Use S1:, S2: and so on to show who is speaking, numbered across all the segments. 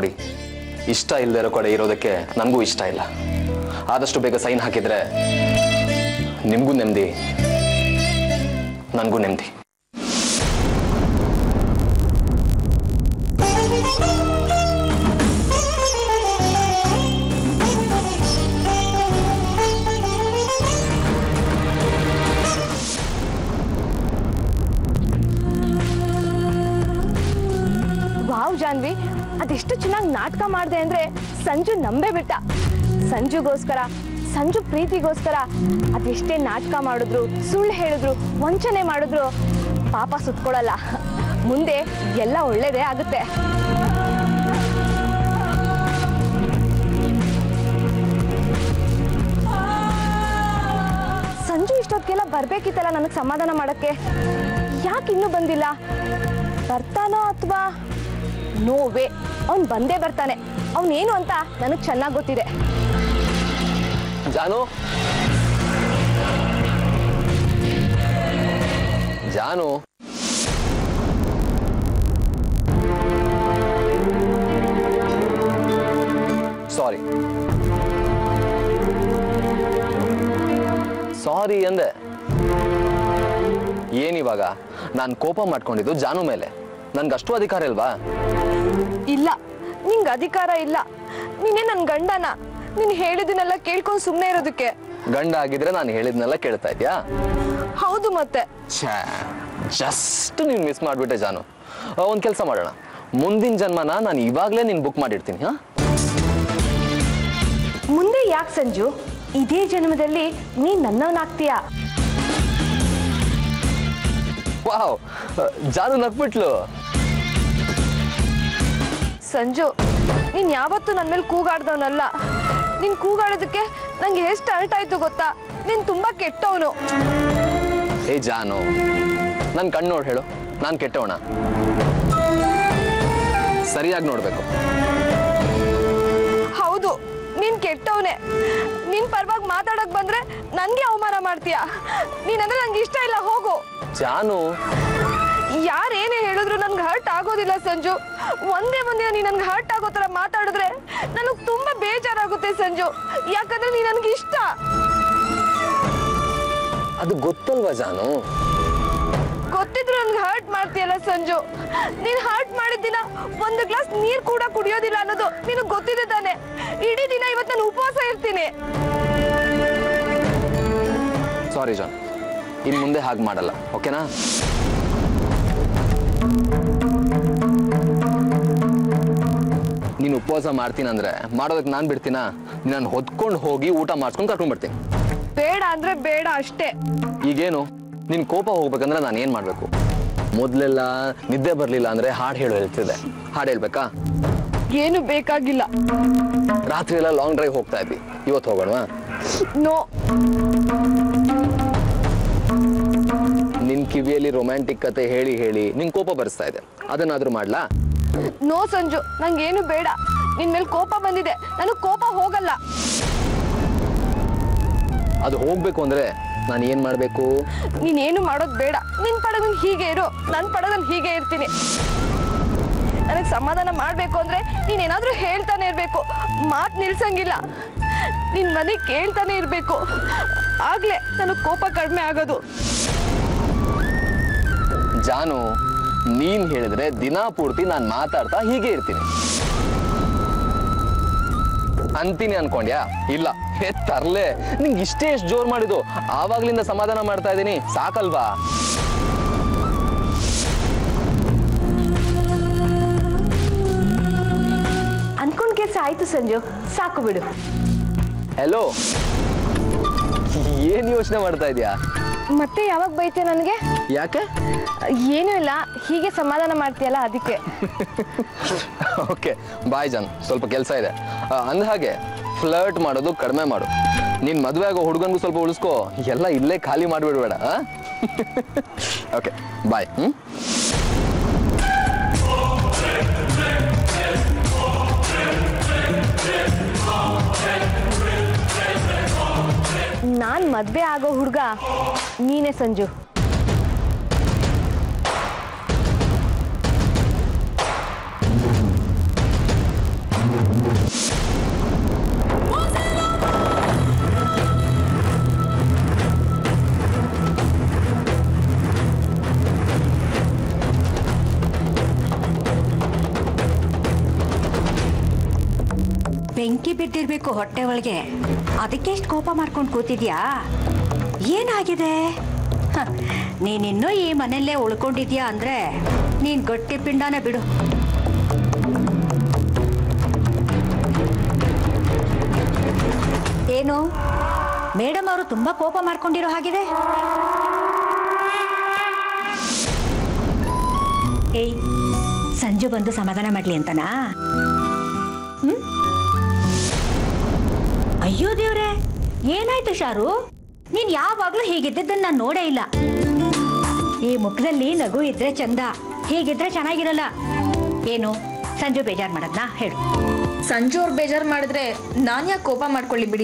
S1: ನೋಡಿ ಇಷ್ಟ ಇಲ್ಲದೆ ಇರೋ ಕಡೆ ಇರೋದಕ್ಕೆ ನನಗೂ ಇಷ್ಟ ಇಲ್ಲ ಆದಷ್ಟು ಬೇಗ ಸೈನ್ ಹಾಕಿದ್ರೆ ನಿಮಗೂ ನೆಮ್ಮದಿ ನನಗೂ ನೆಮ್ಮದಿ
S2: ವಾವ್ ಜಾನ್ವಿ ಅದೆಷ್ಟು ಚೆನ್ನಾಗಿ ನಾಟಕ ಮಾಡಿದೆ ಅಂದ್ರೆ ಸಂಜು ನಂಬೇ ಬಿಟ್ಟ ಸಂಜುಗೋಸ್ಕರ ಸಂಜು ಪ್ರೀತಿಗೋಸ್ಕರ ಅದೆಷ್ಟೇ ನಾಟಕ ಮಾಡಿದ್ರು ಸುಳ್ಳು ಹೇಳಿದ್ರು ವಂಚನೆ ಮಾಡಿದ್ರು ಪಾಪ ಸುತ್ಕೊಳ್ಳಲ್ಲ ಮುಂದೆ ಎಲ್ಲ ಒಳ್ಳೇದೇ ಆಗುತ್ತೆ ಸಂಜು ಇಷ್ಟೊತ್ತಿಗೆಲ್ಲ ಬರ್ಬೇಕಿತ್ತಲ್ಲ ನನಗೆ ಸಮಾಧಾನ ಮಾಡಕ್ಕೆ ಯಾಕೆ ಇನ್ನೂ ಬಂದಿಲ್ಲ ಬರ್ತಾನೋ ಅಥವಾ ನೋ ವೇ ಅವ್ನು ಬಂದೇ ಬರ್ತಾನೆ ಅವನೇನು ಅಂತ ನನಗೆ ಚೆನ್ನಾಗಿ ಗೊತ್ತಿದೆ
S1: ಜಾನು ಜಾನು ಸಾರಿ ಸಾರಿ ಅಂದೆ ಏನಿವಾಗ ನಾನು ಕೋಪ ಮಾಡ್ಕೊಂಡಿದ್ದು ಜಾನು ಮೇಲೆ ನನ್ಗೆ ಅಷ್ಟು ಅಧಿಕಾರ ಇಲ್ವಾ
S2: ಇಲ್ಲ ನಿಂಗೆ ಅಧಿಕಾರ ಇಲ್ಲ ನೀನೇ ನನ್ನ ಗಂಡನ ನೀನು ಹೇಳಿದನ್ನೆಲ್ಲ ಕೇಳ್ಕೊಂಡು ಸುಮ್ಮನೆ ಇರೋದಕ್ಕೆ
S1: ಗಂಡ ಆಗಿದ್ರೆ ನಾನು ಹೇಳಿದ್ನೆಲ್ಲ ಕೇಳ್ತಾ ಇದ್ಯಾ
S2: ಹೌದು ಮತ್ತೆ
S1: ಜಸ್ಟ್ ನೀನು ಮಿಸ್ ಮಾಡಿಬಿಟ್ಟೆ ಜಾನು ಒಂದು ಕೆಲಸ ಮಾಡೋಣ ಮುಂದಿನ ಜನ್ಮನ ನಾನು ಇವಾಗಲೇ ನೀನು ಬುಕ್ ಮಾಡಿರ್ತೀನಿ ಹಾಂ
S2: ಮುಂದೆ ಯಾಕೆ ಸಂಜು ಇದೇ ಜನ್ಮದಲ್ಲಿ ನೀ ನನ್ನವನಾಗ್ತೀಯಾ
S1: ವಾವ್ ಜಾನು ನಕ್ಬಿಟ್ಲು
S2: ಸಂಜು ನೀನ್ ಯಾವತ್ತೂ ನನ್ನ ಮೇಲೆ ಕೂಗಾಡ್ದವನಲ್ಲ ನೀನ್ ಕೂಗಾಡೋದಕ್ಕೆ ನಂಗೆ ಎಷ್ಟು ಅರ್ಟ್ ಆಯ್ತು ಗೊತ್ತಾ ನೀನ್ ತುಂಬಾ ಕೆಟ್ಟವನು
S1: ಏ ಜಾನು ನನ್ನ ಕಣ್ಣು ನೋಡಿ ಹೇಳು ನಾನು ಕೆಟ್ಟವಣ ಸರಿಯಾಗಿ ನೋಡಬೇಕು
S2: ಹೌದು ನೀನ್ ಕೆಟ್ಟವನೇ ನಿನ್ ಪರವಾಗಿ ಮಾತಾಡಕ್ ಬಂದ್ರೆ ನನ್ಗೆ ಅವಮಾನ ಮಾಡ್ತೀಯ ನೀನಂದ್ರೆ ನಂಗೆ ಇಷ್ಟ ಇಲ್ಲ ಹೋಗು
S1: ಜಾನು
S2: ಯಾರೇನೇ ಹೇಳಿದ್ರು ನನ್ಗೆ ಹರ್ಟ್ ಆಗೋದಿಲ್ಲ ಸಂಜು ಒಂದೇ ಒಂದಿನ ನೀ ನನ್ಗೆ ಹರ್ಟ್ ಆಗೋ ಥರ ಮಾತಾಡಿದ್ರೆ ನನಗೆ ತುಂಬಾ ಬೇಜಾರಾಗುತ್ತೆ ಸಂಜು ಯಾಕಂದ್ರೆ ನೀ ನನ್ಗೆ ಇಷ್ಟ
S1: ಅದು ಗೊತ್ತಲ್ವಾ ಜಾನು
S2: ಗೊತ್ತಿದ್ರು ನನ್ಗೆ ಹರ್ಟ್ ಮಾಡ್ತೀಯಲ್ಲ ಸಂಜು ನೀನ್ ಹರ್ಟ್ ಮಾಡಿದ ದಿನ ಒಂದು ಗ್ಲಾಸ್ ನೀರ್ ಕೂಡ ಕುಡಿಯೋದಿಲ್ಲ ಅನ್ನೋದು ನಿನಗೆ ಗೊತ್ತಿದೆ ತಾನೆ ಇಡೀ ದಿನ ಇವತ್ತು ನಾನು ಉಪವಾಸ ಇರ್ತೀನಿ
S1: ಸಾರಿ ಜಾನ್ ಇನ್ನು ಮುಂದೆ ಹಾಗೆ ಮಾಡಲ್ಲ ಓಕೆನಾ ನೀನು ಉಪವಾಸ ಮಾಡ್ತೀನಂದ್ರೆ ಮಾಡೋದಕ್ಕೆ ನಾನು ಬಿಡ್ತೀನಾ ನಾನು ಹೊದ್ಕೊಂಡು ಹೋಗಿ ಊಟ ಮಾಡಿಸ್ಕೊಂಡು ಕರ್ಕೊಂಡು ಬರ್ತೀನಿ
S2: ಬೇಡ ಅಂದ್ರೆ ಬೇಡ ಅಷ್ಟೇ
S1: ಈಗೇನು ನಿನ್ ಕೋಪ ಹೋಗ್ಬೇಕಂದ್ರೆ ನಾನು ಏನ್ ಮಾಡ್ಬೇಕು ಮೊದ್ಲೆಲ್ಲ ನಿದ್ದೆ ಬರ್ಲಿಲ್ಲ ಅಂದ್ರೆ ಹಾಡು ಹೇಳು ಹೇಳ್ತಿದ್ದೆ ಹಾಡು ಹೇಳ್ಬೇಕಾ
S2: ಏನು ಬೇಕಾಗಿಲ್ಲ
S1: ರಾತ್ರಿ ಎಲ್ಲ ಲಾಂಗ್ ಡ್ರೈವ್ ಹೋಗ್ತಾ ಇದ್ವಿ ಇವತ್ತು ಹೋಗೋಣವಾ
S2: ನೋ
S1: ನಿನ್ ಕಿವಿಯಲ್ಲಿ ರೊಮ್ಯಾಂಟಿಕ್ ಕತೆ ಹೇಳಿ ಹೇಳಿ ನಿನ್ ಕೋಪ ಬರ್ಸ್ತಾ ಇದೆ ಅದನ್ನಾದ್ರೂ ಮಾಡ್ಲಾ
S2: ನೋ ಸಂಜು ನಂಗೇನು ಬೇಡ ನಿನ್ ಮೇಲೆ ಕೋಪ ಬಂದಿದೆ ನನಗೆ ಕೋಪ ಹೋಗಲ್ಲ
S1: ಅದು ಹೋಗ್ಬೇಕು ಅಂದ್ರೆ ನಾನು ಏನ್ ಮಾಡ್ಬೇಕು
S2: ನೀನೇನು ಮಾಡೋದು ಬೇಡ ನಿನ್ ಪಡಗ ನೀನ್ ಹೀಗೆ ಇರು ನನ್ನ ಪಡಗ ನಾನು ಹೀಗೆ ಇರ್ತೀನಿ ನನಗೆ ಸಮಾಧಾನ ಮಾಡಬೇಕು ಅಂದ್ರೆ ನೀನೇನಾದ್ರೂ ಹೇಳ್ತಾನೆ ಇರಬೇಕು ಮಾತು ನಿಲ್ಸಂಗಿಲ್ಲ ನಿನ್ ಮನೆ ಕೇಳ್ತಾನೆ ಇರಬೇಕು ಆಗ್ಲೇ ನನಗೆ ಕೋಪ ಕಡಿಮೆ ಆಗೋದು
S1: ಜಾನು ನೀನ್ ಹೇಳಿದ್ರೆ ದಿನಾ ಪೂರ್ತಿ ನಾನು ಮಾತಾಡ್ತಾ ಹೀಗೆ ಇರ್ತೀನಿ ಅಂತೀನಿ ಅನ್ಕೊಂಡ್ಯಾ ಇಲ್ಲ ಹೇ ತರ್ಲೆ ನಿಂಗೆ ಇಷ್ಟೇ ಎಷ್ಟು ಜೋರ್ ಮಾಡಿದ್ದು ಆವಾಗ್ಲಿಂದ ಸಮಾಧಾನ ಮಾಡ್ತಾ ಇದ್ದೀನಿ ಸಾಕಲ್ವಾ
S2: ಅನ್ಕೊಂಡ್ ಕೆಲಸ ಆಯ್ತು ಸಂಜು ಸಾಕು ಬಿಡು
S1: ಹೆಲೋ ಏನ್ ಯೋಚನೆ ಮಾಡ್ತಾ ಇದೀಯಾ
S2: ಮತ್ತೆ ಯಾವಾಗ ಬೈತೆ ನನಗೆ
S1: ಯಾಕೆ
S2: ಏನೂ ಇಲ್ಲ ಹೀಗೆ ಸಮಾಧಾನ ಮಾಡ್ತೀಯಲ್ಲ ಅದಕ್ಕೆ
S1: ಓಕೆ ಬಾಯ್ ಜಾನ್ ಸ್ವಲ್ಪ ಕೆಲಸ ಇದೆ ಆ, ಅಂದ ಹಾಗೆ ಫ್ಲರ್ಟ್ ಮಾಡೋದು ಕಡಿಮೆ ಮಾಡು ನೀನ್ ಮದುವೆ ಆಗೋ ಹುಡುಗನ್ಗೂ ಸ್ವಲ್ಪ ಉಳಿಸ್ಕೋ ಎಲ್ಲ ಇಲ್ಲೇ ಖಾಲಿ ಮಾಡಿಬಿಡ್ಬೇಡ ಓಕೆ ಬಾಯ್ ಹ್ಮ್
S2: ನಾನ್ ಮದ್ವೆ ಆಗೋ ಹುಡುಗ ನೀನೇ ಸಂಜು
S3: ಬೆಂಕಿ ಬಿದ್ದಿರ್ಬೇಕು ಹೊಟ್ಟೆ ಒಳಗೆ ಅದಕ್ಕೆ ಎಷ್ಟು ಕೋಪ ಮಾಡ್ಕೊಂಡು ಕೂತಿದ್ಯಾ ಏನಾಗಿದೆ ಹ, ನೀನಿನ್ನೂ ಈ ಮನೆಯಲ್ಲೇ ಉಳ್ಕೊಂಡಿದ್ಯಾ ಅಂದ್ರೆ ನೀನ್ ಗಟ್ಟಿ ಪಿಂಡಾನ ಬಿಡು ಏನು ಮೇಡಮ್ ಅವರು ತುಂಬಾ ಕೋಪ ಮಾಡ್ಕೊಂಡಿರೋ ಹಾಗಿದೆ ಏಯ್ ಸಂಜು ಬಂದು ಸಮಾಧಾನ ಮಾಡ್ಲಿ ಅಂತನಾ ಹ್ಮ್? ಅಯ್ಯೋ ದೇವ್ರೆ ಏನಾಯ್ತು ಶಾರು ನೀನ್ ಯಾವಾಗ್ಲೂ ಹೀಗಿದ್ದದ್ದನ್ನ ನಾನು ನೋಡೇ ಇಲ್ಲ ಈ ಮುಖದಲ್ಲಿ ನಗು ಇದ್ರೆ ಚಂದ ಹೀಗಿದ್ರೆ ಚೆನ್ನಾಗಿರಲ್ಲ ಏನು ಸಂಜು ಬೇಜಾರ್ ಮಾಡದ್ನಾ ಹೇಳು
S2: ಸಂಜು ಅವ್ರು ಬೇಜಾರು ಮಾಡಿದ್ರೆ ನಾನು ಯಾಕೆ ಕೋಪ ಮಾಡ್ಕೊಳ್ಳಿ ಬಿಡಿ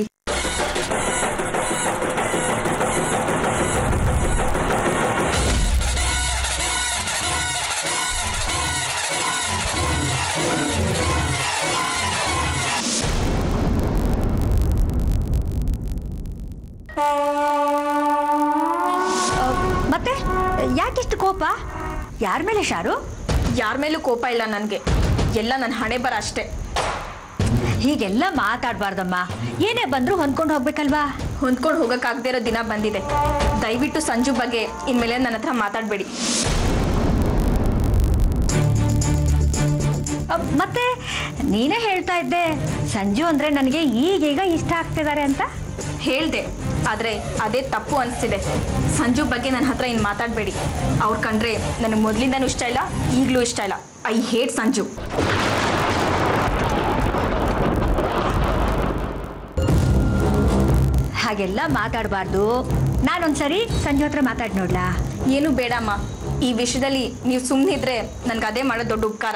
S3: ಆ, ಮತ್ತೆ ಯಾಕಿಷ್ಟು ಕೋಪ ಯಾರ ಮೇಲೆ ಶಾರು
S2: ಯಾರ ಮೇಲೂ ಕೋಪ ಇಲ್ಲ ನನಗೆ ಎಲ್ಲ ನನ್ನ ಹಣೆ ಬರ ಅಷ್ಟೇ
S3: ಹೀಗೆಲ್ಲ ಮಾತಾಡ್ಬಾರ್ದಮ್ಮ ಏನೇ ಬಂದ್ರು ಹೊಂದ್ಕೊಂಡು ಹೋಗ್ಬೇಕಲ್ವಾ
S2: ಹೊಂದ್ಕೊಂಡು ಹೋಗೋಕ್ಕಾಗದೇ ಇರೋ ದಿನ ಬಂದಿದೆ ದಯವಿಟ್ಟು ಸಂಜು ಬಗ್ಗೆ ಇನ್ಮೇಲೆ ನನ್ನ ಹತ್ರ ಮಾತಾಡಬೇಡಿ
S3: ಅ, ಮತ್ತೆ ನೀನೇ ಹೇಳ್ತಾ ಇದ್ದೆ ಸಂಜು ಅಂದ್ರೆ ನನಗೆ ಈಗೀಗ ಇಷ್ಟ ಆಗ್ತಿದ್ದಾರೆ ಅಂತ
S2: ಹೇಳ್ದೆ ಆದರೆ ಅದೇ ತಪ್ಪು ಅನಿಸ್ತಿದೆ ಸಂಜು ಬಗ್ಗೆ ನನ್ನ ಹತ್ರ ಇನ್ನು ಮಾತಾಡಬೇಡಿ ಅವ್ರು ಕಂಡ್ರೆ ನನಗೆ ಮೊದಲಿಂದನೂ ಇಷ್ಟ ಇಲ್ಲ ಈಗಲೂ ಇಷ್ಟ ಇಲ್ಲ ಐ ಹೇಟ್ ಸಂಜು
S3: ಹಾಗೆಲ್ಲ ಮಾತಾಡಬಾರ್ದು ನಾನೊಂದ್ಸರಿ ಸಂಜು ಹತ್ರ ಮಾತಾಡಿ ನೋಡ್ಲಾ
S2: ಏನು ಬೇಡಮ್ಮ ಈ ವಿಷಯದಲ್ಲಿ ನೀವು ಸುಮ್ಮನಿದ್ರೆ ನನಗೆ ಅದೇ ಮಾಡೋ ದೊಡ್ಡ ಉಪಕಾರ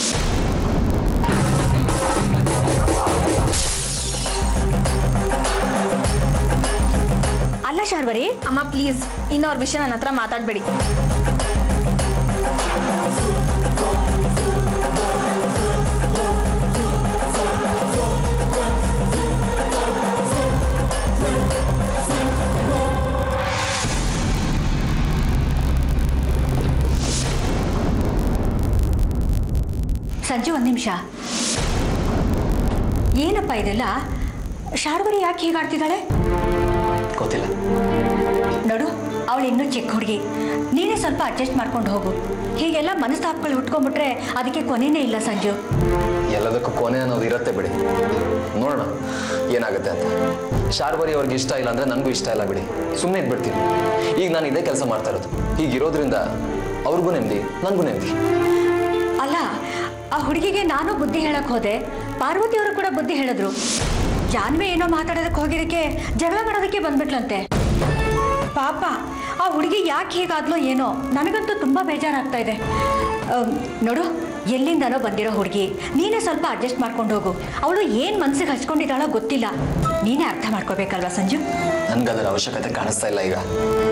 S3: ಅಲ್ಲ ಶಾರ್ವರಿ
S2: ಅಮ್ಮ ಪ್ಲೀಸ್ ಇನ್ನು ಅವ್ರ ವಿಷಯ ನನ್ನ ಹತ್ರ ಮಾತಾಡಬೇಡಿ
S3: ಸಂಜು ಒಂದ್ ನಿಮಿಷ ಏನಪ್ಪ ಇದೆಲ್ಲ ಶಾರ್ವರಿ ಯಾಕೆ ಹೀಗಾಡ್ತಿದ್ದಾಳೆ
S1: ಗೊತ್ತಿಲ್ಲ
S3: ನೋಡು ಅವಳು ಇನ್ನೂ ಚಿಕ್ಕ ಹುಡುಗಿ ನೀನೇ ಸ್ವಲ್ಪ ಅಡ್ಜಸ್ಟ್ ಮಾಡ್ಕೊಂಡು ಹೋಗು ಹೀಗೆಲ್ಲ ಮನಸ್ತಾಪಗಳು ಹುಟ್ಕೊಂಡ್ಬಿಟ್ರೆ ಅದಕ್ಕೆ ಕೊನೆನೇ ಇಲ್ಲ ಸಂಜು
S1: ಎಲ್ಲದಕ್ಕೂ ಕೊನೆ ಅನ್ನೋದು ಇರತ್ತೆ ಬಿಡಿ ನೋಡೋಣ ಏನಾಗುತ್ತೆ ಅಂತ ಶಾರ್ವರಿ ಅವ್ರಿಗೆ ಇಷ್ಟ ಇಲ್ಲ ಅಂದ್ರೆ ನನಗೂ ಇಷ್ಟ ಇಲ್ಲ ಬಿಡಿ ಸುಮ್ಮನೆ ಇದ್ಬಿಡ್ತೀನಿ ಈಗ ನಾನು ಇದೇ ಕೆಲಸ ಮಾಡ್ತಾ ಇರೋದು ಹೀಗಿರೋದ್ರಿಂದ ಅವ್ರಿಗೂ ನೆಮ್ಮದಿ ನನಗೂ ನೆಮ್ಮದಿ
S3: ಅಲ್ಲ ಆ ಹುಡುಗಿಗೆ ನಾನು ಬುದ್ಧಿ ಹೇಳಕ್ ಹೋದೆ ಪಾರ್ವತಿ ಅವರು ಕೂಡ ಬುದ್ಧಿ ಹೇಳಿದ್ರು ಜಾನ್ವಿ ಏನೋ ಮಾತಾಡೋದಕ್ಕೆ ಹೋಗಿದ್ದಕ್ಕೆ ಜಗಳ ಮಾಡೋದಕ್ಕೆ ಬಂದ್ಬಿಟ್ಲಂತೆ ಪಾಪ ಆ ಹುಡುಗಿ ಯಾಕೆ ಹೀಗಾದ್ಲೋ ಏನೋ ನನಗಂತೂ ತುಂಬಾ ಬೇಜಾರಾಗ್ತಾ ಇದೆ ಅಮ್, ನೋಡು ಎಲ್ಲಿಂದನೋ ಬಂದಿರೋ ಹುಡುಗಿ ನೀನೇ ಸ್ವಲ್ಪ ಅಡ್ಜಸ್ಟ್ ಮಾಡ್ಕೊಂಡು ಹೋಗು ಅವಳು ಏನು ಮನ್ಸಿಗೆ ಹಚ್ಕೊಂಡಿದ್ದಾಳೋ ಗೊತ್ತಿಲ್ಲ ನೀನೇ ಅರ್ಥ ಮಾಡ್ಕೋಬೇಕಲ್ವಾ ಸಂಜು
S1: ನನ್ಗೆ ಅದರ ಅವಶ್ಯಕತೆ ಕಾಣಿಸ್ತಾ ಇಲ್ಲ ಈಗ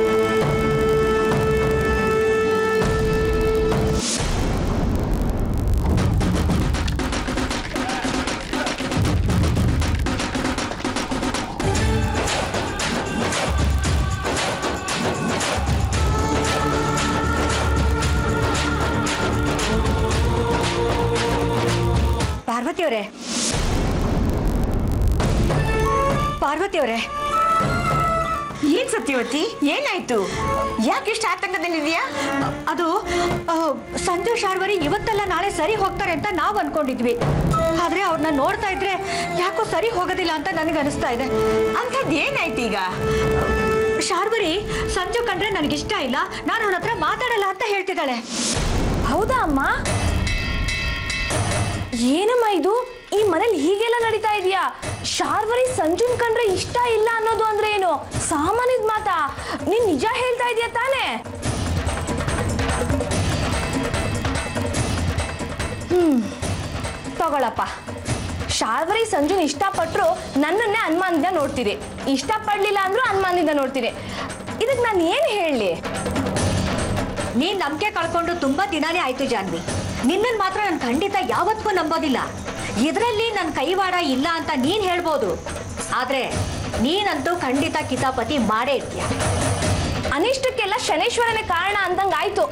S3: ಪಾರ್ವತಿ ಅವರೇ ಪಾರ್ವತಿ ಅವರೇ
S4: ಏನ್ ಸತ್ಯವತಿ ಏನಾಯ್ತು ಯಾಕೆ ಇಷ್ಟ ಆತಂಕದಲ್ಲಿದ್ಯಾ
S3: ಅದು ಆ, ಸಂಜು ಶಾರ್ವರಿ ಇವತ್ತೆಲ್ಲ ನಾಳೆ ಸರಿ ಹೋಗ್ತಾರೆ ಅಂತ ನಾವು ಅನ್ಕೊಂಡಿದ್ವಿ ಆದ್ರೆ ಅವ್ರನ್ನ ನೋಡ್ತಾ ಇದ್ರೆ ಯಾಕೋ ಸರಿ ಹೋಗೋದಿಲ್ಲ ಅಂತ ನನಗೆ ಅನಿಸ್ತಾ ಇದೆ
S4: ಅಂಥದ್ದು ಏನಾಯ್ತು ಈಗ
S3: ಶಾರ್ವರಿ ಸಂಜು ಕಂಡ್ರೆ ನನಗಿಷ್ಟ ಇಲ್ಲ ನಾನು ಅವನ ಹತ್ರ ಮಾತಾಡಲ್ಲ ಅಂತ ಹೇಳ್ತಿದ್ದಾಳೆ
S2: ಹೌದಾ ಅಮ್ಮ ಏನಮ್ಮ ಇದು ಈ ಮನೇಲಿ ಹೀಗೆಲ್ಲ ನಡೀತಾ ಇದೆಯಾ ಶಾರ್ವರಿ ಸಂಜುನ್ ಕಂಡ್ರೆ ಇಷ್ಟ ಇಲ್ಲ ಅನ್ನೋದು ಅಂದ್ರೆ ಏನು ಸಾಮಾನ್ಯದ ಮಾತಾ ನೀನ್ ನಿಜ ಹೇಳ್ತಾ ಇದೀಯ ತಾನೇ ಹ್ಮ್ ತಗೊಳಪ್ಪ ಶಾರ್ವರಿ ಸಂಜುನ್ ಇಷ್ಟಪಟ್ರು ನನ್ನನ್ನೇ ಅನುಮಾನದಿಂದ ನೋಡ್ತೀರಿ ಇಷ್ಟಪಡ್ಲಿಲ್ಲ ಅಂದ್ರೂ ಅನುಮಾನದಿಂದ ನೋಡ್ತೀರಿ ಇದಕ್ಕೆ ನಾನು ಏನು ಹೇಳಲಿ
S3: ನೀನ್ ನಂಬಿಕೆ ಕಳ್ಕೊಂಡು ತುಂಬಾ ದಿನಾನೇ ಆಯ್ತು ಜಾನ್ವಿ ನಿನ್ನನ್ ಮಾತ್ರ ನಾನು ಖಂಡಿತ ಯಾವತ್ತೂ ನಂಬೋದಿಲ್ಲ ಇದರಲ್ಲಿ ನನ್ನ ಕೈವಾಡ ಇಲ್ಲ ಅಂತ ನೀನ್ ಹೇಳ್ಬೋದು ಆದ್ರೆ ನೀನಂತೂ ಖಂಡಿತ ಕಿತಾಪತಿ ಮಾಡೇ ಇರ್ತೀಯ
S2: ಅನಿಷ್ಟಕ್ಕೆಲ್ಲ ಶನೇಶ್ವರನೇ ಕಾರಣ ಅಂದಂಗೆ ಆಯ್ತು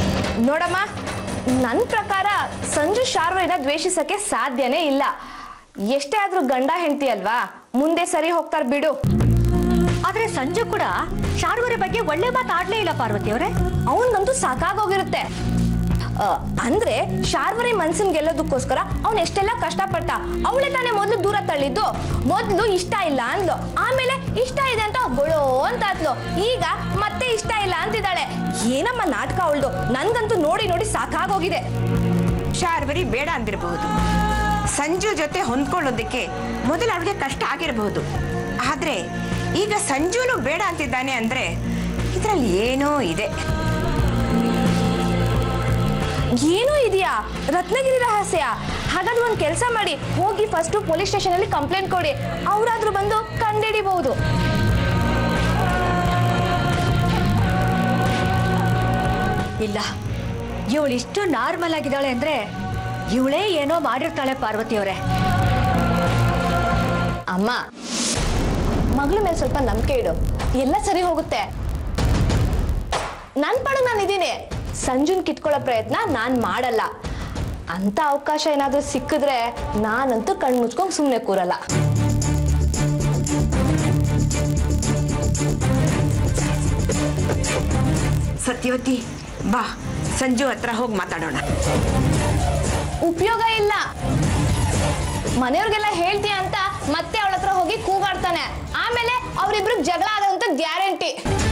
S2: ನೋಡಮ್ಮ ನನ್ನ ಪ್ರಕಾರ ಸಂಜು ಶಾರ್ವರಿನ ದ್ವೇಷಿಸಕ್ಕೆ ಸಾಧ್ಯನೇ ಇಲ್ಲ ಎಷ್ಟೇ ಆದ್ರೂ ಗಂಡ ಹೆಂಡತಿ ಅಲ್ವಾ ಮುಂದೆ ಸರಿ ಹೋಗ್ತಾರ ಬಿಡು
S3: ಆದ್ರೆ ಸಂಜು ಕೂಡ ಶಾರ್ವರಿ ಬಗ್ಗೆ ಒಳ್ಳೆ ಮಾತಾಡ್ಲೇ ಇಲ್ಲ ಪಾರ್ವತಿ ಅವರೇ
S2: ಅವನ್ಗಂತೂ ಸಾಕಾಗೋಗಿರುತ್ತೆ ಆ, ಅಂದ್ರೆ ಶಾರ್ವರಿ ಮನ್ಸನ್ ಗೆಲ್ಲೋದಕ್ಕೋಸ್ಕರ ಅವ್ನ್ ಎಷ್ಟೆಲ್ಲ ಕಷ್ಟಪಟ್ಟ ಅವಳೆ ತಾನೇ ಮೊದ್ಲು ದೂರ ತಳ್ಳಿದ್ದು ಮೊದ್ಲು ಇಷ್ಟ ಇಲ್ಲ ಅಂದ್ಲು ಆಮೇಲೆ ಇಷ್ಟ ಇದೆ ಅಂತ ಗೊಳೋ ಅಂತ ಆತ್ಲು ಈಗ ಮತ್ತೆ ಇಷ್ಟ ಇಲ್ಲ ಅಂತಿದ್ದಾಳೆ ಏನಮ್ಮ ನಾಟಕ ಅವಳ್ದು ನನ್ಗಂತೂ ನೋಡಿ ನೋಡಿ ಸಾಕಾಗೋಗಿದೆ
S4: ಶಾರ್ವರಿ ಬೇಡ ಅಂದಿರಬಹುದು ಸಂಜು ಜೊತೆ ಹೊಂದ್ಕೊಳ್ಳೋದಕ್ಕೆ ಮೊದಲು ಅವಳಿಗೆ ಕಷ್ಟ ಆಗಿರಬಹುದು ಆದ್ರೆ ಈಗ ಸಂಜುನು ಬೇಡ ಅಂತಿದ್ದಾನೆ ಅಂದ್ರೆ ಇದರಲ್ಲಿ ಏನೋ ಇದೆ
S2: ಏನೂ ಇದೆಯಾ ರತ್ನಗಿರಿ ರಹಸ್ಯ ಹಾಗಾದ್ರೆ ಒಂದ್ ಕೆಲಸ ಮಾಡಿ ಹೋಗಿ ಫಸ್ಟ್ ಪೊಲೀಸ್ ಸ್ಟೇಷನ್ ಅಲ್ಲಿ ಕಂಪ್ಲೇಂಟ್ ಕೊಡಿ ಅವರಾದ್ರೂ ಬಂದು ಕಂಡಿಡಿಬಹುದು
S3: ಇಲ್ಲ ಇವಳು ಇಷ್ಟು ನಾರ್ಮಲ್ ಆಗಿದ್ದಾಳೆ ಅಂದ್ರೆ ಇವಳೇ ಏನೋ ಮಾಡಿರ್ತಾಳೆ ಪಾರ್ವತಿ ಅವರೇ
S2: ಅಮ್ಮ ಮಗಳ ಮೇಲೆ ಸ್ವಲ್ಪ ನಂಬಿಕೆ ಇಡು ಎಲ್ಲ ಸರಿ ಹೋಗುತ್ತೆ ನನ್ ಪಡ ನಾನು ಇದೀನಿ ಸಂಜುನ್ ಕಿತ್ಕೊಳ್ಳೋ ಪ್ರಯತ್ನ ನಾನ್ ಮಾಡಲ್ಲ ಅಂತ ಅವಕಾಶ ಏನಾದ್ರೂ ಸಿಕ್ಕಿದ್ರೆ ನಾನಂತೂ ಕಣ್ ಮುಚ್ಕೊಂಡ್ ಸುಮ್ನೆ ಕೂರಲ್ಲ
S4: ಸತ್ಯವತಿ ಬಾ ಸಂಜು ಹತ್ರ ಹೋಗಿ ಮಾತಾಡೋಣ
S2: ಉಪಯೋಗ ಇಲ್ಲ ಮನೆಯವ್ರಿಗೆಲ್ಲ ಹೇಳ್ತೀಯ ಅಂತ ಮತ್ತೆ ಅವಳ ಹತ್ರ ಹೋಗಿ ಕೂಗಾಡ್ತಾನೆ ಆಮೇಲೆ ಅವರಿಬ್ರು ಜಗಳ ಆದಂತ ಗ್ಯಾರಂಟಿ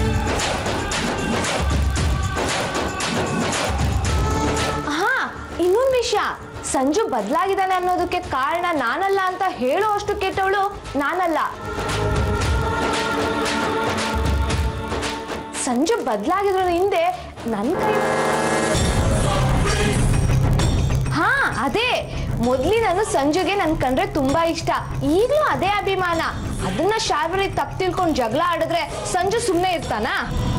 S2: ಹಾ ಇನ್ನೊಂದು ವಿಷಯ ಸಂಜು ಬದಲಾಗಿದ್ದಾನೆ ಅನ್ನೋದಕ್ಕೆ ಕಾರಣ ನಾನಲ್ಲ ಅಂತ ಹೇಳುವಷ್ಟು ಕೆಟ್ಟವಳು ನಾನಲ್ಲ ಸಂಜು ಬದಲಾಗಿದ್ರ ಹಿಂದೆ ನನ್ನ ಕೈ ಹಾ ಅದೇ ಮೊದ್ಲಿ ನಾನು ಸಂಜುಗೆ ನನ್ ಕಂಡ್ರೆ ತುಂಬಾ ಇಷ್ಟ ಈಗ್ಲೂ ಅದೇ ಅಭಿಮಾನ ಅದನ್ನ ಶಾರ್ವರಿ ತಪ್ಪು ತಿಳ್ಕೊಂಡು ಜಗಳ ಆಡಿದ್ರೆ ಸಂಜು ಸುಮ್ಮನೆ ಇರ್ತಾನಾ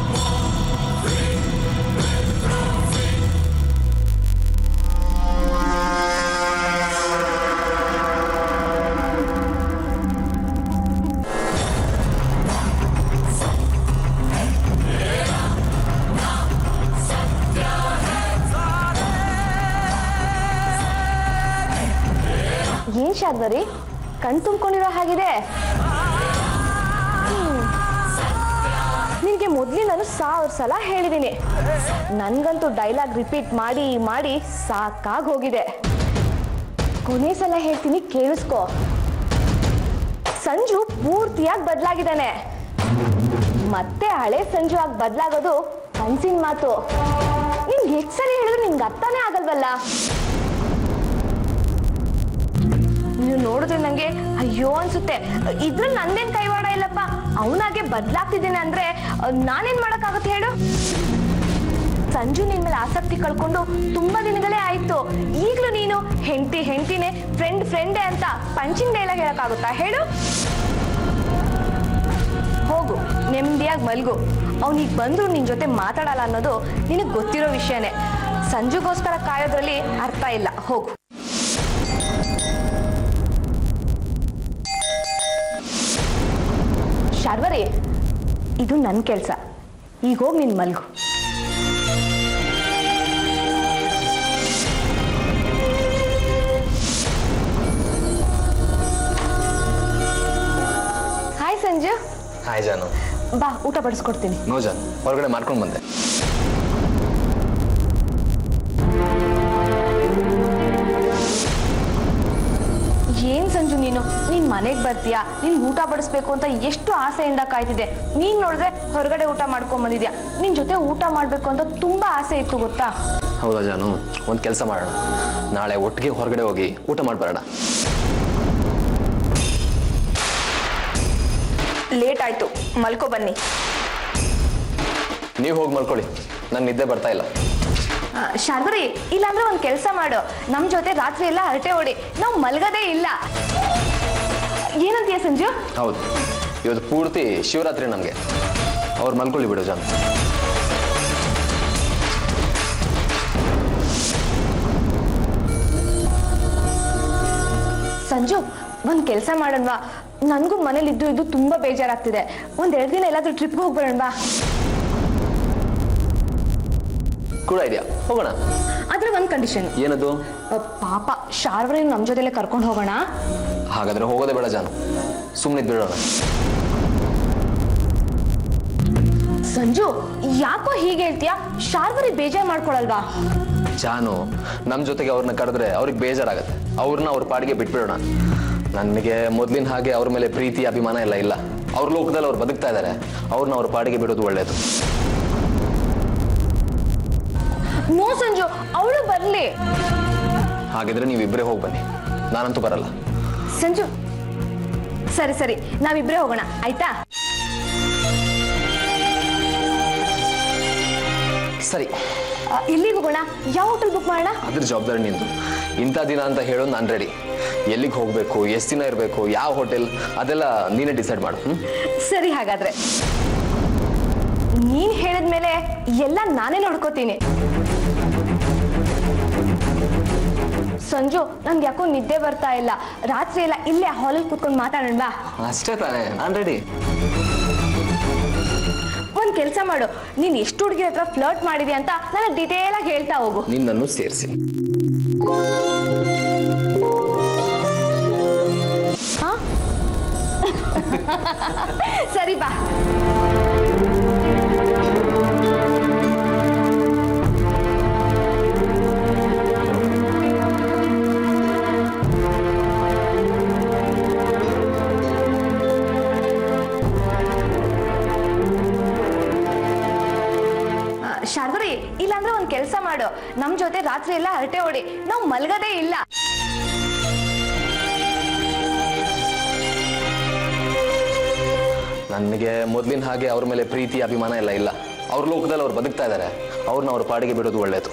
S2: ಏನ್ ಶಾರ್ವರಿ ಕಣ್ ತುಂಬ್ಕೊಂಡಿರೋ ಹಾಗಿದೆ ಹ್ಮ್. ನಿನ್ಗೆ ಮೊದ್ಲು ನಾನು ಸಾವಿರ ಸಲ ಹೇಳಿದ್ದೀನಿ ನನ್ಗಂತೂ ಡೈಲಾಗ್ ರಿಪೀಟ್ ಮಾಡಿ ಮಾಡಿ ಸಾಕಾಗ್ ಹೋಗಿದೆ ಕೊನೆ ಸಲ ಹೇಳ್ತೀನಿ ಕೇಳಿಸ್ಕೊ ಸಂಜು ಪೂರ್ತಿಯಾಗಿ ಬದಲಾಗಿದ್ದಾನೆ ಮತ್ತೆ ಹಳೆ ಸಂಜು ಆಗಿ ಬದಲಾಗೋದು ಕನ್ಸಿನ ಮಾತು ನಿನ್ಗೆ ಎಷ್ಟು ಸರಿ ಹೇಳಿದ್ರು ನಿನ್ಗೆ ಅರ್ಥನೇ ಆಗಲ್ವಲ್ಲ ನೀವು ನೋಡಿದ್ರೆ ನಂಗೆ ಅಯ್ಯೋ ಅನ್ಸುತ್ತೆ ಇದ್ರಲ್ಲಿ ನಂದೇನ್ ಕೈವಾಡ ಇಲ್ಲಪ್ಪ ಅವನಾಗೆ ಬದಲಾಗ್ತಿದ್ದೇನೆ ಅಂದ್ರೆ ಅಹ್, ನಾನೇನ್ ಮಾಡಕ್ಕಾಗತ್ತೆ ಹೇಳು ಸಂಜು ನಿನ್ ಮೇಲೆ ಆಸಕ್ತಿ ಕಳ್ಕೊಂಡು ತುಂಬಾ ದಿನಗಳೇ ಆಯ್ತು ಈಗ್ಲೂ ನೀನು ಹೆಂಡತಿ ಹೆಂಡತಿನೇ ಫ್ರೆಂಡ್ ಫ್ರೆಂಡೇ ಅಂತ ಪಂಚಿಂಗ್ ಡೈಲಾಗ್ ಹೇಳಕ್ಕಾಗುತ್ತಾ ಹೇಳು ಹೋಗು ನೆಮ್ಮದಿಯಾಗಿ ಮಲ್ಗು ಅವ್ನಿಗೆ ಬಂದ್ರು ನಿನ್ ಜೊತೆ ಮಾತಾಡಲ್ಲ ಅನ್ನೋದು ನಿನಗೆ ಗೊತ್ತಿರೋ ವಿಷಯನೇ ಸಂಜುಗೋಸ್ಕರ ಕಾಯೋದ್ರಲ್ಲಿ ಅರ್ಥ ಇಲ್ಲ ಹೋಗು ಶಾರ್ವರಿ ಇದು ನನ್ನ ಕೆಲಸ ಈಗ ಹೋಗಿ ನಿನ್ ಮಲ್ಗು ಹಾಯ್ ಸಂಜು
S1: ಹಾಯ್ ಜಾನು
S2: ಬಾ ಊಟ ಬಡಿಸ್ಕೊಡ್ತೀನಿ
S1: ನೋ ಜಾನ್ ಹೊರಗಡೆ ಮಾಡ್ಕೊಂಡು ಬಂದೆ
S2: ಏನ್ ಸಂಜು ನೀನು ನೀನ್ ಮನೆಗ್ ಬರ್ತೀಯಾ ನಿನ್ ಊಟ ಬಡಿಸ್ಬೇಕು ಅಂತ ಎಷ್ಟು ಆಸೆಯಿಂದ ಕಾಯ್ತಿದ್ದೆ ನೀನ್ ನೋಡಿದ್ರೆ ಹೊರಗಡೆ ಊಟ ಮಾಡ್ಕೊಂಡ್ ಬಂದಿದ್ಯಾ ನಿನ್ ಜೊತೆ ಊಟ ಮಾಡ್ಬೇಕು ಅಂತ ತುಂಬಾ ಆಸೆ ಇತ್ತು ಗೊತ್ತಾ
S1: ಹೌದಾ ಜಾನು ಒಂದು ಕೆಲಸ ಮಾಡೋಣ ನಾಳೆ ಒಟ್ಟಿಗೆ ಹೊರಗಡೆ ಹೋಗಿ ಊಟ ಮಾಡ್ಬರೋಣ
S2: ಲೇಟ್ ಆಯ್ತು ಮಲ್ಕೋ ಬನ್ನಿ
S1: ನೀವು ಹೋಗಿ ಮಲ್ಕೊಳ್ಳಿ ನನ್ ನಿದ್ದೆ ಬರ್ತಾ ಇಲ್ಲ
S2: ಆ, ಶಾರ್ವರಿ ಇಲ್ಲಾಂದ್ರೆ ಒಂದ್ ಕೆಲಸ ಮಾಡು ನಮ್ ಜೊತೆ ರಾತ್ರಿ ಎಲ್ಲ ಹರಟೆ ಹೊಡಿ ನಾವು ಮಲ್ಗದೇ ಇಲ್ಲ ಏನಂತೀಯ ಸಂಜು
S1: ಹೌದು ಇವತ್ತು ಪೂರ್ತಿ ಶಿವರಾತ್ರಿ ನಮಗೆ ಅವ್ರು ಮಲ್ಕೊಳ್ಳಿ ಬಿಡು ಜಾನು
S2: ಸಂಜು ಒಂದ್ ಕೆಲಸ ಮಾಡೋಣವಾ ನನಗೂ ಮನೇಲಿ ಇದ್ದು ಇದ್ದು ತುಂಬಾ ಬೇಜಾರಾಗ್ತಿದೆ ಒಂದ್ ಎರಡು ದಿನ ಎಲ್ಲಾದ್ರೂ ಟ್ರಿಪ್ಗೆ ಹೋಗಿ ಬರೋಣವಾ
S1: ಗುಡ್ ಐಡಿಯಾ ಹೋಗೋಣ
S2: ಆದ್ರೆ ಒಂದ್ ಕಂಡೀಷನ್
S1: ಏನದು
S2: ಪಾಪ ಶಾರ್ವರಿ ನಮ್ ಜೊತೆಲೆ ಕರ್ಕೊಂಡು ಹೋಗೋಣ
S1: ಹಾಗಾದ್ರೆ ಹೋಗೋದೇ ಬೇಡ ಜಾನು ಸುಮ್ಮನೆ ಬಿಡೋಣ
S2: ಸಂಜು ಯಾಕೋ ಹೀಗೆ ಹೇಳ್ತೀಯಾ ಶಾರ್ವರಿ ಬೇಜಾರ್ ಮಾಡ್ಕೊಳಲ್ವಾ
S1: ಜಾನು ನಮ್ಮ ಜೊತೆಗೆ ಅವ್ರನ್ನ ಕರೆದ್ರೆ ಅವ್ರಿಗೆ ಬೇಜಾರಾಗತ್ತೆ ಅವ್ರನ್ನ ಅವ್ರ ಪಾಡಿಗೆ ಬಿಟ್ಬಿಡೋಣ ನನಗೆ ಮೊದಲಿನ ಹಾಗೆ ಅವ್ರ ಮೇಲೆ ಪ್ರೀತಿ ಅಭಿಮಾನ ಎಲ್ಲ ಇಲ್ಲ ಅವ್ರ ಲೋಕದಲ್ಲಿ ಅವ್ರು ಬದುಕ್ತಾ ಇದ್ದಾರೆ ಅವ್ರನ್ನ ಅವ್ರ ಪಾಡಿಗೆ ಬಿಡೋದು ಒಳ್ಳೇದು
S2: ನೋ ಸಂಜು ಅವಳು ಬರ್ಲಿ
S1: ಹಾಗಿದ್ರೆ ನೀವಿಬ್ಬರೇ ಹೋಗಿ ಬನ್ನಿ ನಾನಂತೂ ಬರಲ್ಲ
S2: ಸಂಜು ಸರಿ ಸರಿ ನಾವಿಬ್ರೇ ಹೋಗೋಣ ಆಯ್ತಾ
S1: ಸರಿ
S2: ಆ, ಎಲ್ಲಿಗೆ ಹೋಗೋಣ ಯಾವ ಹೋಟೆಲ್ ಬುಕ್ ಮಾಡೋಣ
S1: ಅದ್ರ ಜವಾಬ್ದಾರಿ ನಿಂದು ಇಂಥ ದಿನ ಅಂತ ಹೇಳೋದು ನಾನು ರೆಡಿ ಎಲ್ಲಿಗೆ ಹೋಗಬೇಕು ಎಷ್ಟು ದಿನ ಇರಬೇಕು ಯಾವ ಹೋಟೆಲ್ ಅದೆಲ್ಲ ನೀನೇ ಡಿಸೈಡ್ ಮಾಡು ಹ್ಮ್?
S2: ಸರಿ ಹಾಗಾದ್ರೆ ನೀನ್ ಹೇಳಿದ್ಮೇಲೆ ಎಲ್ಲ ನಾನೇ ನೋಡ್ಕೋತೀನಿ ಸಂಜು ನನ್ಗೆ ಯಾಕೋ ನಿದ್ದೆ ಬರ್ತಾ ಇಲ್ಲ ರಾತ್ರಿ ಎಲ್ಲ ಇಲ್ಲೇ ಹಾಲಲ್ಲಿ ಕೂತ್ಕೊಂಡು ಮಾತಾಡೋಣ
S1: ಅಷ್ಟೇ ತಾನೇ ನಾನು ರೆಡಿ
S2: ಒಂದ್ ಕೆಲಸ ಮಾಡು ನೀನ್ ಎಷ್ಟು ಹುಡುಗಿ ಹತ್ರ ಫ್ಲರ್ಟ್ ಮಾಡಿದ್ಯಾ ಅಂತ ನನಗೆ ಡಿಟೇಲ್ ಆಗಿ ಹೇಳ್ತಾ ಹೋಗು
S1: ನಿನ್ನನ್ನು ಸೇರಿಸಿ
S2: ಹಾ? ಸರಿ ಬಾ ಆ, ಶಾರ್ವರಿ ಇಲ್ಲಾಂದ್ರೆ ಒಂದ್ ಕೆಲಸ ಮಾಡು ನಮ್ ಜೊತೆ ರಾತ್ರಿ ಎಲ್ಲ ಹರಟೆ ಹೊಡಿ ನಾವು ಮಲ್ಗದೇ ಇಲ್ಲ
S1: ನನಗೆ ಮೊದಲಿನ ಹಾಗೆ ಅವ್ರ ಮೇಲೆ ಪ್ರೀತಿ ಅಭಿಮಾನ ಎಲ್ಲ ಇಲ್ಲ ಅವ್ರ ಲೋಕದಲ್ಲಿ ಅವ್ರು ಬದುಕ್ತಾ ಇದ್ದಾರೆ ಅವ್ರನ್ನ ಅವ್ರ ಪಾಡಿಗೆ ಬಿಡೋದು ಒಳ್ಳೇದು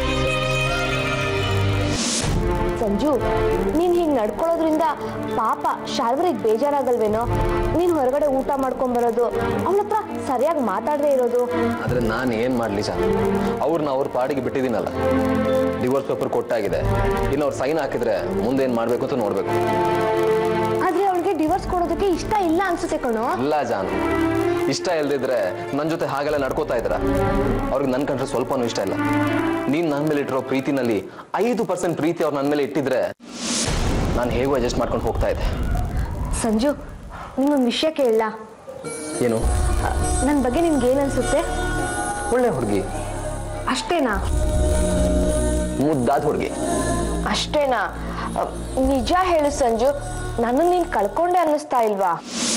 S2: ಸಂಜು ನೀನ್ ಹಿಂಗ್ ನಡ್ಕೊಳ್ಳೋದ್ರಿಂದ ಪಾಪ ಶಾರ್ವರಿಗೆ ಬೇಜಾರಾಗಲ್ವೇನೋ ನೀನ್ ಹೊರಗಡೆ ಊಟ ಮಾಡ್ಕೊಂಡ್ ಬರೋದು ಅವಳ ಹತ್ರ ಸರಿಯಾಗಿ ಮಾತಾಡದೆ ಇರೋದು
S1: ಆದ್ರೆ ನಾನು ಏನು ಮಾಡಲಿ ಜಾನ್ ಅವ್ರನ್ನ ಅವ್ರ ಪಾಡಿಗೆ ಬಿಟ್ಟಿದ್ದೀನಲ್ಲ ಡಿವೋರ್ಸ್ ಪೇಪರ್ ಕೊಟ್ಟಾಗಿದೆ ಇನ್ನು ಅವ್ರು ಸೈನ್ ಹಾಕಿದ್ರೆ ಮುಂದೆ ಏನು ಮಾಡಬೇಕು ಅಂತ ನೋಡಬೇಕು
S2: ಆದ್ರೆ ಅವಳಿಗೆ ಡಿವೋರ್ಸ್ ಕೊಡೋದಕ್ಕೆ ಇಷ್ಟ ಇಲ್ಲ ಅನ್ಸುತ್ತೆ ಕಣೋ
S1: ಇಲ್ಲ ಜಾನ್ ಇಷ್ಟ ಇಲ್ದಿದ್ರೆ ನನ್ನ ಜೊತೆ ಹಾಗೆಲ್ಲ ನಡ್ಕೋತಾ ಇದ್ರ ಅವ್ರಿಗೆ ನನ್ನ ಕಂಡ್ರೆ ಸ್ವಲ್ಪನೂ ಇಷ್ಟ ಇಲ್ಲ ನೀನ್ ನನ್ನ ಮೇಲೆ ಇಟ್ಟಿರೋ ಪ್ರೀತಿನಲ್ಲಿ ಐದು ಪರ್ಸೆಂಟ್ ಪ್ರೀತಿ ಅವ್ರು ನನ್ನ ಮೇಲೆ ಇಟ್ಟಿದ್ರೆ ನಾನು ಹೇಗೂ ಅಡ್ಜಸ್ಟ್ ಮಾಡ್ಕೊಂಡು ಹೋಗ್ತಾ ಇದ್ದೆ
S2: ಸಂಜು ನಿಂಗೊಂದು ವಿಷಯ ಕೇಳಲ್ಲ
S1: ಏನು
S2: ನನ್ನ ಬಗ್ಗೆ ನಿಮ್ಗೆ ಏನ್ ಅನ್ಸುತ್ತೆ
S1: ಒಳ್ಳೆ ಹುಡುಗಿ
S2: ಅಷ್ಟೇನಾ
S1: ಮುದ್ದಾದ ಹುಡುಗಿ
S2: ಅಷ್ಟೇನಾ ಅ, ನಿಜ ಹೇಳು ಸಂಜು ನನ್ನ ನೀನ್ ಕಳ್ಕೊಂಡೆ ಅನ್ನಿಸ್ತಾ ಇಲ್ವಾ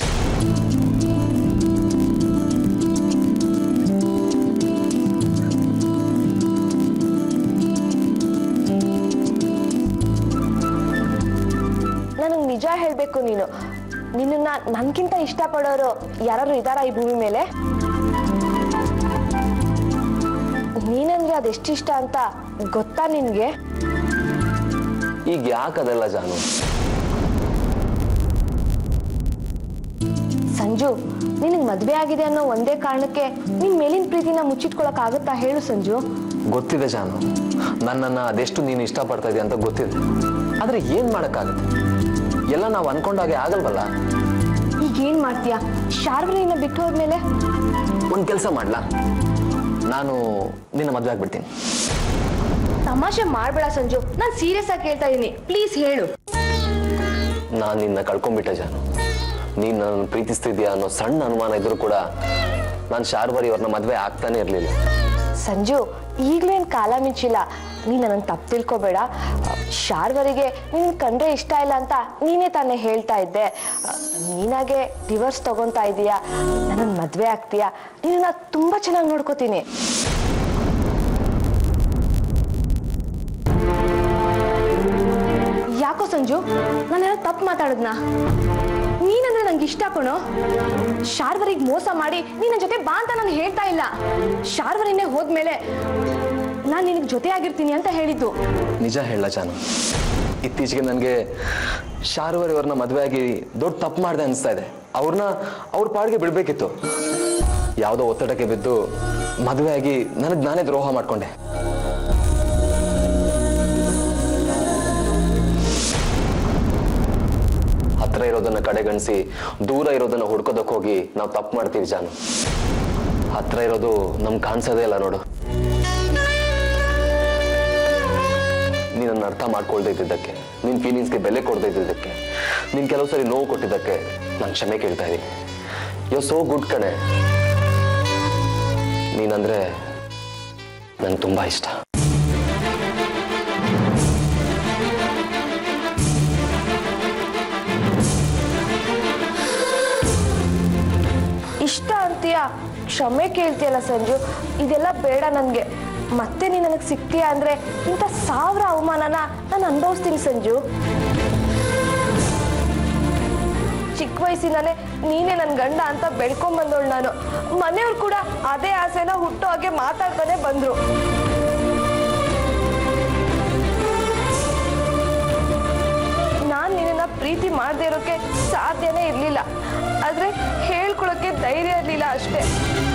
S2: ನನಗೆ ನಿಜ ಹೇಳ್ಬೇಕು ನೀನು ನಿನ್ನನ್ನ ನನ್ಗಿಂತ ಇಷ್ಟಪಡೋರು ಯಾರು ಇದಾರ ಈ ಭೂಮಿ ಮೇಲೆ ನೀನಂದ್ರೆ ಅದೆಷ್ಟು ಇಷ್ಟ ಅಂತ ಗೊತ್ತಾ ನಿನ್ಗೆ
S1: ಈಗ ಯಾಕೆ ಅದೆಲ್ಲ ಜಾನು
S2: ಸಂಜು ನಿನಗೆ ಮದ್ವೆ ಆಗಿದೆ ಅನ್ನೋ ಒಂದೇ ಕಾರಣಕ್ಕೆ ನಿನ್ ಮೇಲಿನ ಪ್ರೀತಿನ ಮುಚ್ಚಿಟ್ಕೊಳಕ್ ಆಗುತ್ತಾ ಹೇಳು ಸಂಜು
S1: ಗೊತ್ತಿದೆ ಜಾನು ನನ್ನನ್ನು ಅದೆಷ್ಟು ನೀನು ಇಷ್ಟಪಡ್ತಾ ಇದೆಯಾ ಅಂತ ಗೊತ್ತಿದೆ ಆದರೆ ಏನು ಮಾಡೋಕ್ಕಾಗುತ್ತೆ ಎಲ್ಲ ನಾವು ಅನ್ಕೊಂಡಾಗೆ ಆಗಲ್ವಲ್ಲ
S2: ಈಗ ಏನ್ ಮಾಡ್ತೀಯಾ ಶಾರ್ವರಿನ ಬಿಟ್ಟು ಹೋದ್ಮೇಲೆ
S1: ಒಂದು ಕೆಲಸ ಮಾಡ್ಲಾ ನಾನು ನಿನ್ನ ಮದುವೆ ಆಗ್ಬಿಡ್ತೀನಿ
S2: ತಮಾಷೆ ಮಾಡ್ಬೇಡ ಸಂಜು ನಾನ್ ಸೀರಿಯಸ್ ಆಗಿ ಕೇಳ್ತಾ ಇದೀನಿ ಪ್ಲೀಸ್ ಹೇಳು
S1: ನಾನು ನಿನ್ನ ಕಳ್ಕೊಂಡ್ಬಿಟ್ಟೆ ಜಾನು ನೀನು ನನ್ನ ಪ್ರೀತಿಸ್ತಿದ್ಯಾ ಅನ್ನೋ ಸಣ್ಣ ಅನುಮಾನ ಇದ್ರೂ ಕೂಡ ನಾನು ಶಾರ್ವರಿ ಅವ್ರನ್ನ ಮದುವೆ ಆಗ್ತಾನೆ ಇರಲಿಲ್ಲ
S2: ಸಂಜು ಈಗ್ಲೇನ್ ಕಾಲ ಮಿಂಚಿಲ್ಲ ನೀನ್ ನನ್ನ ತಪ್ಪು ತಿಳ್ಕೊಬೇಡ ಶಾರ್ವರಿಗೆ ನಿನ್ ಕಂಡ್ರೆ ಇಷ್ಟ ಇಲ್ಲ ಅಂತ ನೀನೇ ತಾನೇ ಹೇಳ್ತಾ ಇದ್ದೆ ನೀನಾಗೆ ಡಿವೋರ್ಸ್ ತಗೊಂತಾ ಇದೀಯಾ ನನ್ನ ಮದ್ವೆ ಆಗ್ತೀಯಾ ನಿನ್ನ ತುಂಬಾ ಚೆನ್ನಾಗಿ ನೋಡ್ಕೋತೀನಿ ಯಾಕೋ ಸಂಜು ನಾನೇನೋ ತಪ್ಪು ಮಾತಾಡದ್ನ ನೀನಂದ್ರೆ ನಂಗೆ ಇಷ್ಟ ಕಣೋ ಶಾರ್ವರಿಗೆ ಮೋಸ ಮಾಡಿ ನೀನ್ ನನ್ ಜೊತೆ ಬಾ ಅಂತ ನಾನು ಹೇಳ್ತಾ ಇಲ್ಲ ಶಾರ್ವರಿನೇ ಹೋದ್ಮೇಲೆ ನಾನು ನಿನಗೆ ಜೊತೆ ಆಗಿರ್ತೀನಿ ಅಂತ ಹೇಳಿದ್ದು
S1: ನಿಜ ಹೇಳ ಜಾನು ಇತ್ತೀಚೆಗೆ ನನಗೆ ಶಾರ್ವರಿ ಅವ್ರನ್ನ ಮದುವೆ ಆಗಿ ದೊಡ್ಡ ತಪ್ಪು ಮಾಡಿದೆ ಅನಿಸ್ತಾ ಇದೆ ಅವ್ರನ್ನ ಅವ್ರ ಪಾಡಿಗೆ ಬಿಡಬೇಕಿತ್ತು ಯಾವುದೋ ಒತ್ತಡಕ್ಕೆ ಬಿದ್ದು ಮದುವೆ ಆಗಿ ನನಗೆ ನಾನೇ ದ್ರೋಹ ಮಾಡ್ಕೊಂಡೆ ಹತ್ರ ಇರೋದನ್ನ ಕಡೆಗಣಿಸಿ ದೂರ ಇರೋದನ್ನ ಹುಡ್ಕೋದಕ್ಕೆ ಹೋಗಿ ನಾವು ತಪ್ಪು ಮಾಡ್ತೀವಿ ಜಾನು ಹತ್ರ ಇರೋದು ನಮ್ಗೆ ಕಾಣಿಸೋದೇ ಇಲ್ಲ ನೋಡು ನಾನು ಅರ್ಥ ಮಾಡ್ಕೊಳ್ದೇ ಇದ್ದಿದ್ದಕ್ಕೆ ನಿನ್ನ ಫೀಲಿಂಗ್ಸ್ಗೆ ಬೆಲೆ ಕೊಡದೇ ಇದ್ದಿದ್ದಕ್ಕೆ ನೀನು ಕೆಲವು ಸರಿ ನೋವು ಕೊಟ್ಟಿದ್ದಕ್ಕೆ ನಾನು ಕ್ಷಮೆ ಕೇಳ್ತಾ ಇದ್ದೀನಿ ಯೋ ಸೋ ಗುಡ್ ಕಣೆ ನೀನಂದ್ರೆ ನಂಗೆ ತುಂಬ ಇಷ್ಟ
S2: ಇಷ್ಟ ಅಂತೀಯ ಕ್ಷಮೆ ಕೇಳ್ತೀಯಲ್ಲ ಸಂಜು ಇದೆಲ್ಲ ಬೇಡ ನನಗೆ ಮತ್ತೆ ನೀನು ನನಗೆ ಸಿಗ್ತೀಯ ಅಂದರೆ ಇಂಥ ಸಾವಿರ ಅವಮಾನನ ನಾನು ಅನುಭವಿಸ್ತೀನಿ ಸಂಜು ಚಿಕ್ಕ ವಯಸ್ಸಿನಲ್ಲೇ ನೀನೇ ನನ್ನ ಗಂಡ ಅಂತ ಬೆಳ್ಕೊಂಬಂದವಳು ನಾನು ಮನೆಯವ್ರು ಕೂಡ ಅದೇ ಆಸೆನ ಹುಟ್ಟೋ ಹಾಗೆ ಮಾತಾಡ್ತಾನೆ ಬಂದರು ನಾನು ನಿನ್ನನ್ನ ಪ್ರೀತಿ ಮಾಡದೇ ಇರೋಕ್ಕೆ ಸಾಧ್ಯನೇ ಇರಲಿಲ್ಲ ಆದರೆ ಹೇಳ್ಕೊಳಕ್ಕೆ ಧೈರ್ಯ ಇರಲಿಲ್ಲ ಅಷ್ಟೇ